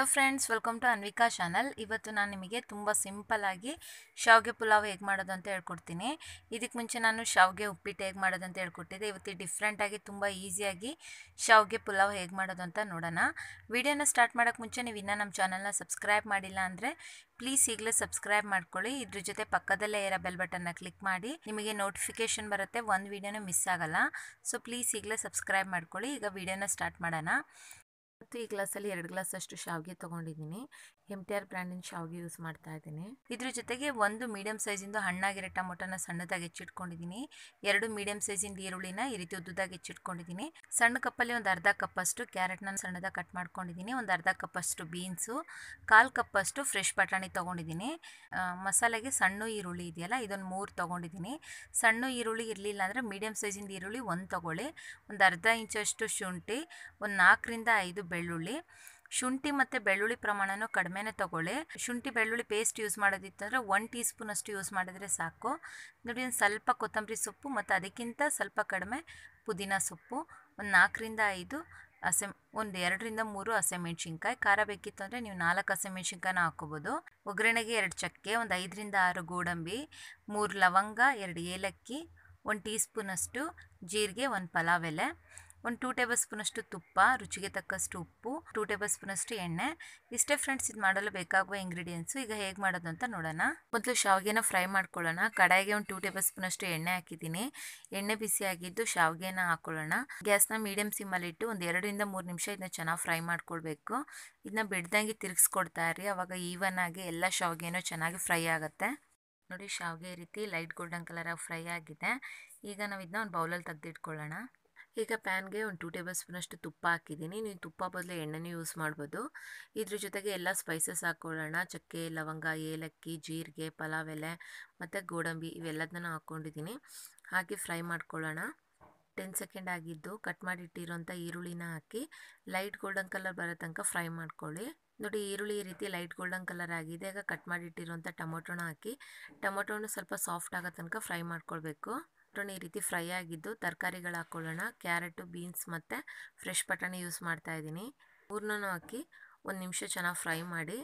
hello friends welcome to Anvika channel ಇವತ್ತು ನಾನು ನಿಮಗೆ ತುಂಬ ಸಿಂಪಲ್ಲಾಗಿ ಶಾವಿಗೆ ಪುಲಾವ್ ಹೇಗೆ ಮಾಡೋದು ಅಂತ ಹೇಳ್ಕೊಡ್ತೀನಿ ಇದಕ್ಕೆ ಮುಂಚೆ ನಾನು ಶಾವಿಗೆ ಉಪ್ಪಿಟ್ಟು ಹೇಗೆ ಮಾಡೋದು ಅಂತ ಹೇಳ್ಕೊಟ್ಟಿದ್ದೆ ಇವತ್ತು ಡಿಫ್ರೆಂಟಾಗಿ ತುಂಬ ಈಸಿಯಾಗಿ ಶಾವಿಗೆ ಪುಲಾವ್ ಹೇಗೆ ಮಾಡೋದು ಅಂತ ನೋಡೋಣ ವಿಡಿಯೋನ ಸ್ಟಾರ್ಟ್ ಮಾಡೋಕ್ಕೆ ಮುಂಚೆ ನೀವು ಇನ್ನೂ ನಮ್ಮ ಚಾನಲ್ನ ಸಬ್ಸ್ಕ್ರೈಬ್ ಮಾಡಿಲ್ಲ ಅಂದರೆ ಪ್ಲೀಸ್ ಈಗಲೇ ಸಬ್ಸ್ಕ್ರೈಬ್ ಮಾಡ್ಕೊಳ್ಳಿ ಇದ್ರ ಜೊತೆ ಪಕ್ಕದಲ್ಲೇ ಇರೋ ಬೆಲ್ ಬಟನ್ನ ಕ್ಲಿಕ್ ಮಾಡಿ ನಿಮಗೆ ನೋಟಿಫಿಕೇಷನ್ ಬರುತ್ತೆ ಒಂದು ವೀಡಿಯೋನೂ ಮಿಸ್ ಆಗಲ್ಲ ಸೊ ಪ್ಲೀಸ್ ಈಗಲೇ ಸಬ್ಸ್ಕ್ರೈಬ್ ಮಾಡ್ಕೊಳ್ಳಿ ಈಗ ವಿಡಿಯೋನ ಸ್ಟಾರ್ಟ್ ಮಾಡೋಣ ಮತ್ತು ಈ ಗ್ಲಾಸಲ್ಲಿ ಎರಡು ಗ್ಲಾಸ್ ಅಷ್ಟು ಶಾವಿಗೆ ತೊಗೊಂಡಿದ್ದೀನಿ ಎಮ್ ಟಿ ಆರ್ ಬ್ರ್ಯಾಂಡಿನ ಶಾವಿಗೆ ಯೂಸ್ ಮಾಡ್ತಾ ಇದ್ದೀನಿ ಇದ್ರ ಜೊತೆಗೆ ಒಂದು ಮೀಡಿಯಮ್ ಸೈಜಿಂದು ಹಣ್ಣಾಗಿರೋ ಟೊಮೊಟೊನ ಸಣ್ಣದಾಗಿ ಹೆಚ್ಚಿಟ್ಕೊಂಡಿದ್ದೀನಿ ಎರಡು ಮೀಡಿಯಮ್ ಸೈಜಿಂದ ಈರುಳ್ಳಿನ ಈ ರೀತಿ ಉದ್ದುದಾಗಿ ಹೆಚ್ಚಿಟ್ಕೊಂಡಿದ್ದೀನಿ ಸಣ್ಣ ಕಪ್ಪಲ್ಲಿ ಒಂದು ಅರ್ಧ ಕಪ್ಪಷ್ಟು ಕ್ಯಾರೆಟ್ನ ಸಣ್ಣದಾಗಿ ಕಟ್ ಮಾಡ್ಕೊಂಡಿದ್ದೀನಿ ಒಂದು ಅರ್ಧ ಕಪ್ಪಷ್ಟು ಬೀನ್ಸು ಕಾಲು ಕಪ್ಪಷ್ಟು ಫ್ರೆಶ್ ಬಟಾಣಿ ತೊಗೊಂಡಿದ್ದೀನಿ ಮಸಾಲೆಗೆ ಸಣ್ಣ ಈರುಳ್ಳಿ ಇದೆಯಲ್ಲ ಇದೊಂದು ಮೂರು ತೊಗೊಂಡಿದ್ದೀನಿ ಸಣ್ಣ ಈರುಳ್ಳಿ ಇರಲಿಲ್ಲ ಅಂದರೆ ಮೀಡಿಯಮ್ ಸೈಜಿಂದ ಈರುಳ್ಳಿ ಒಂದು ತೊಗೊಳ್ಳಿ ಒಂದು ಅರ್ಧ ಇಂಚಷ್ಟು ಶುಂಠಿ ಒಂದು ನಾಲ್ಕರಿಂದ ಐದು ಬೆಳ್ಳುಳ್ಳಿ ಶುಂಠಿ ಮತ್ತು ಬೆಳ್ಳುಳ್ಳಿ ಪ್ರಮಾಣನೂ ಕಡಿಮೆನೇ ತೊಗೊಳ್ಳಿ ಶುಂಠಿ ಬೆಳ್ಳುಳ್ಳಿ ಪೇಸ್ಟ್ ಯೂಸ್ ಮಾಡೋದಿತ್ತಂದರೆ ಒನ್ ಟೀ ಸ್ಪೂನಷ್ಟು ಯೂಸ್ ಮಾಡಿದ್ರೆ ಸಾಕು ನೋಡಿ ಒಂದು ಸ್ವಲ್ಪ ಕೊತ್ತಂಬರಿ ಸೊಪ್ಪು ಮತ್ತು ಅದಕ್ಕಿಂತ ಸ್ವಲ್ಪ ಕಡಿಮೆ ಪುದೀನ ಸೊಪ್ಪು ಒಂದು ನಾಲ್ಕರಿಂದ ಐದು ಹಸೆ ಒಂದು ಎರಡರಿಂದ ಮೂರು ಹಸಿಮೆಣ್ಸಿನ್ಕಾಯಿ ಖಾರ ಬೇಕಿತ್ತು ಅಂದರೆ ನೀವು ನಾಲ್ಕು ಹಸಿಮೆಣ್ಸಿನ್ಕಾಯಿನ ಹಾಕ್ಕೋಬೋದು ಒಗ್ಗರಣೆಗೆ ಎರಡು ಚಕ್ಕೆ ಒಂದು ಐದರಿಂದ ಆರು ಗೋಡಂಬಿ ಮೂರು ಲವಂಗ ಎರಡು ಏಲಕ್ಕಿ ಒಂದು ಟೀ ಸ್ಪೂನಷ್ಟು ಜೀರಿಗೆ ಒಂದು ಪಲಾವ್ ಎಲೆ ಒಂದು ಟೂ ಟೇಬಲ್ ಸ್ಪೂನಷ್ಟು ತುಪ್ಪ ರುಚಿಗೆ ತಕ್ಕಷ್ಟು ಉಪ್ಪು ಟೂ ಟೇಬಲ್ ಸ್ಪೂನಷ್ಟು ಎಣ್ಣೆ ಇಷ್ಟೇ ಫ್ರೆಂಡ್ಸ್ ಇದು ಮಾಡಲು ಬೇಕಾಗುವ ಇಂಗ್ರೀಡಿಯೆಂಟ್ಸು ಈಗ ಹೇಗೆ ಮಾಡೋದು ಅಂತ ನೋಡೋಣ ಮೊದಲು ಶಾವಿಗೆನ ಫ್ರೈ ಮಾಡ್ಕೊಳ್ಳೋಣ ಕಡಾಯಿಗೆ ಒಂದು ಟೂ ಟೇಬಲ್ ಸ್ಪೂನಷ್ಟು ಎಣ್ಣೆ ಹಾಕಿದ್ದೀನಿ ಎಣ್ಣೆ ಬಿಸಿ ಆಗಿದ್ದು ಶಾವಿಗೆನ ಹಾಕೊಳ್ಳೋಣ ಗ್ಯಾಸ್ನ ಮೀಡಿಯಮ್ ಸಿಮ್ಮಲ್ಲಿಟ್ಟು ಒಂದು ಎರಡರಿಂದ ಮೂರು ನಿಮಿಷ ಇದನ್ನ ಚೆನ್ನಾಗಿ ಫ್ರೈ ಮಾಡ್ಕೊಳ್ಬೇಕು ಇದನ್ನ ಬಿಡ್ದಂಗೆ ತಿರುಗಿಸ್ಕೊಡ್ತಾ ಇರಿ ಅವಾಗ ಈವನ್ ಆಗಿ ಎಲ್ಲ ಶಾವಿಗೆನೂ ಚೆನ್ನಾಗಿ ಫ್ರೈ ಆಗುತ್ತೆ ನೋಡಿ ಶಾವಿಗೆ ಈ ರೀತಿ ಲೈಟ್ ಗೋಲ್ಡನ್ ಕಲರಾಗಿ ಫ್ರೈ ಆಗಿದೆ ಈಗ ನಾವು ಇದನ್ನ ಒಂದು ಬೌಲಲ್ಲಿ ತೆಗೆದಿಟ್ಕೊಳ್ಳೋಣ ಈಗ ಪ್ಯಾನ್ಗೆ ಒಂದು ಟೂ ಟೇಬಲ್ ಸ್ಪೂನಷ್ಟು ತುಪ್ಪ ಹಾಕಿದ್ದೀನಿ ನೀವು ತುಪ್ಪ ಬದಲು ಎಣ್ಣೆನೂ ಯೂಸ್ ಮಾಡ್ಬೋದು ಇದ್ರ ಜೊತೆಗೆ ಎಲ್ಲ ಸ್ಪೈಸಸ್ ಹಾಕ್ಕೊಳ್ಳೋಣ ಚಕ್ಕೆ ಲವಂಗ ಏಲಕ್ಕಿ ಜೀರಿಗೆ ಪಲಾವ್ ಎಲೆ ಮತ್ತು ಗೋಡಂಬಿ ಇವೆಲ್ಲದನ್ನ ಹಾಕ್ಕೊಂಡಿದ್ದೀನಿ ಹಾಕಿ ಫ್ರೈ ಮಾಡ್ಕೊಳ್ಳೋಣ ಟೆನ್ ಸೆಕೆಂಡ್ ಆಗಿದ್ದು ಕಟ್ ಮಾಡಿಟ್ಟಿರೋಂಥ ಈರುಳ್ಳಿನ ಹಾಕಿ ಲೈಟ್ ಗೋಲ್ಡನ್ ಕಲರ್ ಬರೋ ತನಕ ಫ್ರೈ ಮಾಡ್ಕೊಳ್ಳಿ ನೋಡಿ ಈರುಳ್ಳಿ ಈ ರೀತಿ ಲೈಟ್ ಗೋಲ್ಡನ್ ಕಲರ್ ಆಗಿದೆ ಈಗ ಕಟ್ ಮಾಡಿಟ್ಟಿರೋಂಥ ಟೊಮೊಟೊನ ಹಾಕಿ ಟೊಮೊಟೊನು ಸ್ವಲ್ಪ ಸಾಫ್ಟ್ ಆಗೋ ತನಕ ಫ್ರೈ ಮಾಡ್ಕೊಳ್ಬೇಕು ಟೊಮೊಟೊನ ಈ ರೀತಿ ಫ್ರೈ ಆಗಿದ್ದು ತರಕಾರಿಗಳು ಹಾಕ್ಕೊಳ್ಳೋಣ ಕ್ಯಾರೆಟು ಬೀನ್ಸ್ ಮತ್ತು ಫ್ರೆಶ್ ಬಟಾಣಿ ಯೂಸ್ ಮಾಡ್ತಾ ಇದ್ದೀನಿ ಮೂರನ್ನೂ ಹಾಕಿ ಒಂದು ನಿಮಿಷ ಚೆನ್ನಾಗಿ ಫ್ರೈ ಮಾಡಿ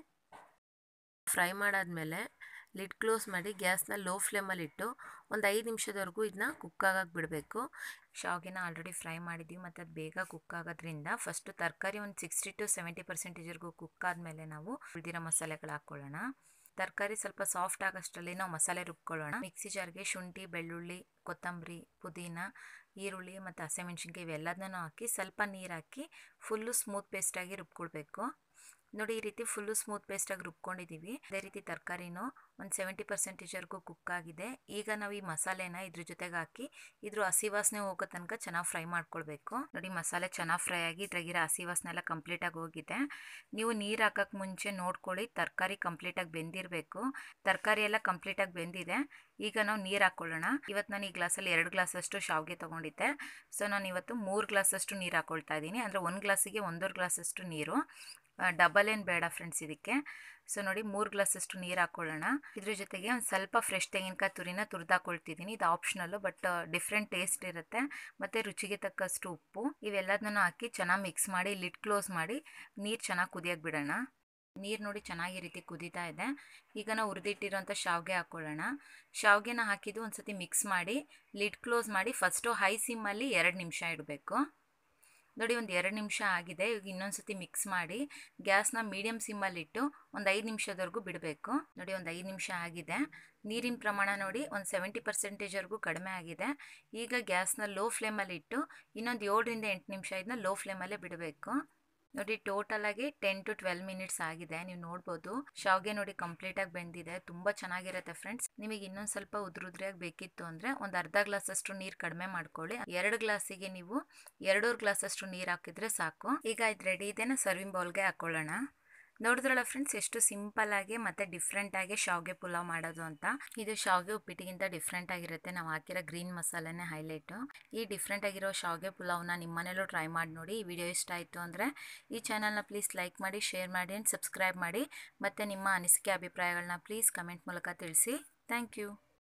ಫ್ರೈ ಮಾಡಾದಮೇಲೆ ಲಿಡ್ ಕ್ಲೋಸ್ ಮಾಡಿ ಗ್ಯಾಸ್ನ ಲೋ ಫ್ಲೇಮಲ್ಲಿ ಇಟ್ಟು ಒಂದು ಐದು ನಿಮಿಷದವರೆಗೂ ಇದನ್ನ ಕುಕ್ ಆಗಕ್ಕೆ ಬಿಡಬೇಕು ಶಾವಿಗೆನ ಆಲ್ರೆಡಿ ಫ್ರೈ ಮಾಡಿದ್ದೀವಿ ಮತ್ತು ಅದು ಬೇಗ ಕುಕ್ ಆಗೋದ್ರಿಂದ ಫಸ್ಟು ತರಕಾರಿ ಒಂದು ಸಿಕ್ಸ್ಟಿ ಟು ಸೆವೆಂಟಿ ಪರ್ಸೆಂಟೇಜ್ವರೆಗೂ ಕುಕ್ ಆದಮೇಲೆ ನಾವು ಉಳಿದಿರೋ ಮಸಾಲೆಗಳು ಹಾಕ್ಕೊಳ್ಳೋಣ ತರಕಾರಿ ಸ್ವಲ್ಪ ಸಾಫ್ಟ್ ಆಗೋಷ್ಟರಲ್ಲಿ ನಾವು ಮಸಾಲೆ ರುಬ್ಕೊಳ್ಳೋಣ ಮಿಕ್ಸಿ ಜಾರ್ಗೆ ಶುಂಠಿ ಬೆಳ್ಳುಳ್ಳಿ ಕೊತ್ತಂಬರಿ ಪುದೀನ ಈರುಳ್ಳಿ ಮತ್ತು ಹಸಿಮೆಣ್ಸಿನ್ಕಾಯಿ ಇವೆಲ್ಲದನ್ನೂ ಹಾಕಿ ಸ್ವಲ್ಪ ನೀರು ಹಾಕಿ ಫುಲ್ಲು ಸ್ಮೂತ್ ಪೇಸ್ಟಾಗಿ ರುಬ್ಕೊಳ್ಬೇಕು ನೋಡಿ ಈ ರೀತಿ ಫುಲ್ಲು ಸ್ಮೂತ್ ಪೇಸ್ಟಾಗಿ ರುಬ್ಕೊಂಡಿದ್ದೀವಿ ಅದೇ ರೀತಿ ತರಕಾರಿನೂ ಒಂದು ಸೆವೆಂಟಿ ಪರ್ಸೆಂಟೇಜ್ವರೆಗೂ ಕುಕ್ ಆಗಿದೆ ಈಗ ನಾವು ಈ ಮಸಾಲೆನ ಇದ್ರ ಜೊತೆಗೆ ಹಾಕಿ ಇದ್ರ ಹಸಿ ವಾಸನೆ ಹೋಗೋ ತನಕ ಚೆನ್ನಾಗಿ ಫ್ರೈ ಮಾಡ್ಕೊಳ್ಬೇಕು ನೋಡಿ ಮಸಾಲೆ ಚೆನ್ನಾಗಿ ಫ್ರೈ ಆಗಿ ಇದ್ರಾಗಿರೋ ಹಸಿ ವಾಸನೆ ಎಲ್ಲ ಕಂಪ್ಲೀಟಾಗಿ ಹೋಗಿದೆ ನೀವು ನೀರು ಹಾಕೋಕ್ಕೆ ಮುಂಚೆ ನೋಡ್ಕೊಳ್ಳಿ ತರಕಾರಿ ಕಂಪ್ಲೀಟಾಗಿ ಬೆಂದಿರಬೇಕು ತರಕಾರಿ ಎಲ್ಲ ಕಂಪ್ಲೀಟಾಗಿ ಬೆಂದಿದೆ ಈಗ ನಾವು ನೀರು ಹಾಕ್ಕೊಳ್ಳೋಣ ಇವತ್ತು ನಾನು ಈ ಗ್ಲಾಸಲ್ಲಿ ಎರಡು ಗ್ಲಾಸಷ್ಟು ಶಾವಿಗೆ ತೊಗೊಂಡಿದ್ದೆ ಸೊ ನಾನು ಇವತ್ತು ಮೂರು ಗ್ಲಾಸಷ್ಟು ನೀರು ಹಾಕ್ಕೊಳ್ತಾ ಇದ್ದೀನಿ ಅಂದರೆ ಒಂದು ಗ್ಲಾಸಿಗೆ ಒಂದೂವರೆ ಗ್ಲಾಸಷ್ಟು ನೀರು ಡಬಲ್ ಏನು ಬೇಡ ಫ್ರೆಂಡ್ಸ್ ಇದಕ್ಕೆ ಸೊ ನೋಡಿ ಮೂರು ಗ್ಲಾಸಷ್ಟು ನೀರು ಹಾಕ್ಕೊಳ್ಳೋಣ ಇದ್ರ ಜೊತೆಗೆ ಒಂದು ಸ್ವಲ್ಪ ಫ್ರೆಶ್ ತೆಂಗಿನಕಾಯಿ ತುರಿನ ತುರಿದಾಕೊಳ್ತಿದ್ದೀನಿ ಇದು ಆಪ್ಷನಲ್ಲು ಬಟ್ ಡಿಫ್ರೆಂಟ್ ಟೇಸ್ಟ್ ಇರುತ್ತೆ ಮತ್ತು ರುಚಿಗೆ ತಕ್ಕಷ್ಟು ಉಪ್ಪು ಇವೆಲ್ಲದನ್ನು ಹಾಕಿ ಚೆನ್ನಾಗಿ ಮಿಕ್ಸ್ ಮಾಡಿ ಲಿಡ್ ಕ್ಲೋಸ್ ಮಾಡಿ ನೀರು ಚೆನ್ನಾಗಿ ಕುದಿಯೋಕೆ ಬಿಡೋಣ ನೀರು ನೋಡಿ ಚೆನ್ನಾಗಿ ರೀತಿ ಕುದೀತಾ ಇದೆ ಈಗ ನಾವು ಹುರಿದಿಟ್ಟಿರೋಂಥ ಶಾವಿಗೆ ಹಾಕ್ಕೊಳ್ಳೋಣ ಶಾವಿಗೆನ ಹಾಕಿದ್ದು ಒಂದು ಸತಿ ಮಿಕ್ಸ್ ಮಾಡಿ ಲಿಡ್ ಕ್ಲೋಸ್ ಮಾಡಿ ಫಸ್ಟು ಹೈ ಸಿಮ್ಮಲ್ಲಿ ಎರಡು ನಿಮಿಷ ಇಡಬೇಕು ನೋಡಿ ಒಂದು ಎರಡು ನಿಮಿಷ ಆಗಿದೆ ಈಗ ಇನ್ನೊಂದು ಸತಿ ಮಿಕ್ಸ್ ಮಾಡಿ ಗ್ಯಾಸ್ನ ಮೀಡಿಯಮ್ ಸಿಮ್ಮಲ್ಲಿಟ್ಟು ಒಂದು ಐದು ನಿಮಿಷದವರೆಗೂ ಬಿಡಬೇಕು ನೋಡಿ ಒಂದು ಐದು ನಿಮಿಷ ಆಗಿದೆ ನೀರಿನ ಪ್ರಮಾಣ ನೋಡಿ ಒಂದು ಸೆವೆಂಟಿ ಪರ್ಸೆಂಟೇಜ್ವರೆಗೂ ಕಡಿಮೆ ಆಗಿದೆ ಈಗ ಗ್ಯಾಸ್ನ ಲೋ ಫ್ಲೇಮಲ್ಲಿ ಇಟ್ಟು ಇನ್ನೊಂದು ಏಳರಿಂದ ಎಂಟು ನಿಮಿಷ ಇದನ್ನ ಲೋ ಫ್ಲೇಮಲ್ಲೇ ಬಿಡಬೇಕು ನೋಡಿ ಟೋಟಲ್ ಆಗಿ ಟೆನ್ ಟು ಟ್ವೆಲ್ ಮಿನಿಟ್ಸ್ ಆಗಿದೆ ನೀವು ನೋಡ್ಬೋದು ಶಾವ್ಗೆ ನೋಡಿ ಕಂಪ್ಲೀಟಾಗಿ ಬೆಂದಿದೆ ತುಂಬ ಚೆನ್ನಾಗಿರುತ್ತೆ ಫ್ರೆಂಡ್ಸ್ ನಿಮಗೆ ಇನ್ನೊಂದು ಸ್ವಲ್ಪ ಉದ್ರುದ್ರಿಯಾಗಿ ಬೇಕಿತ್ತು ಅಂದರೆ ಒಂದು ಅರ್ಧ ಗ್ಲಾಸಷ್ಟು ನೀರು ಕಡಿಮೆ ಮಾಡ್ಕೊಳ್ಳಿ ಎರಡು ಗ್ಲಾಸಿಗೆ ನೀವು ಎರಡೂರು ಗ್ಲಾಸಷ್ಟು ನೀರು ಹಾಕಿದ್ರೆ ಸಾಕು ಈಗ ಇದು ರೆಡಿ ಇದೆನ ಸರ್ವಿಂಗ್ ಬೌಲ್ಗೆ ಹಾಕ್ಕೊಳ್ಳೋಣ ನೋಡಿದ್ರಲ್ಲ ಫ್ರೆಂಡ್ಸ್ ಎಷ್ಟು ಸಿಂಪಲ್ ಆಗಿ ಮತ್ತು ಡಿಫ್ರೆಂಟ್ ಆಗಿ ಶಾವ್ಗೆ ಪುಲಾವ್ ಮಾಡೋದು ಅಂತ ಇದು ಶಾವ್ಗೆ ಉಪ್ಪಿಟ್ಟಿಗಿಂತ ಡಿಫ್ರೆಂಟ್ ಆಗಿರುತ್ತೆ ನಾವು ಹಾಕಿರೋ ಗ್ರೀನ್ ಮಸಾಲೆನೇ ಹೈಲೈಟು ಈ ಡಿಫ್ರೆಂಟ್ ಆಗಿರೋ ಶಾವ್ಗೆ ಪುಲಾವ್ನ ನಿಮ್ಮ ಮನೇಲೂ ಟ್ರೈ ಮಾಡಿ ನೋಡಿ ಈ ವಿಡಿಯೋ ಇಷ್ಟ ಆಯಿತು ಅಂದರೆ ಈ ಚಾನಲ್ನ ಪ್ಲೀಸ್ ಲೈಕ್ ಮಾಡಿ ಶೇರ್ ಮಾಡಿ ಆ್ಯಂಡ್ ಸಬ್ಸ್ಕ್ರೈಬ್ ಮಾಡಿ ಮತ್ತು ನಿಮ್ಮ ಅನಿಸಿಕೆ ಅಭಿಪ್ರಾಯಗಳನ್ನ ಪ್ಲೀಸ್ ಕಮೆಂಟ್ ಮೂಲಕ ತಿಳಿಸಿ ಥ್ಯಾಂಕ್ ಯು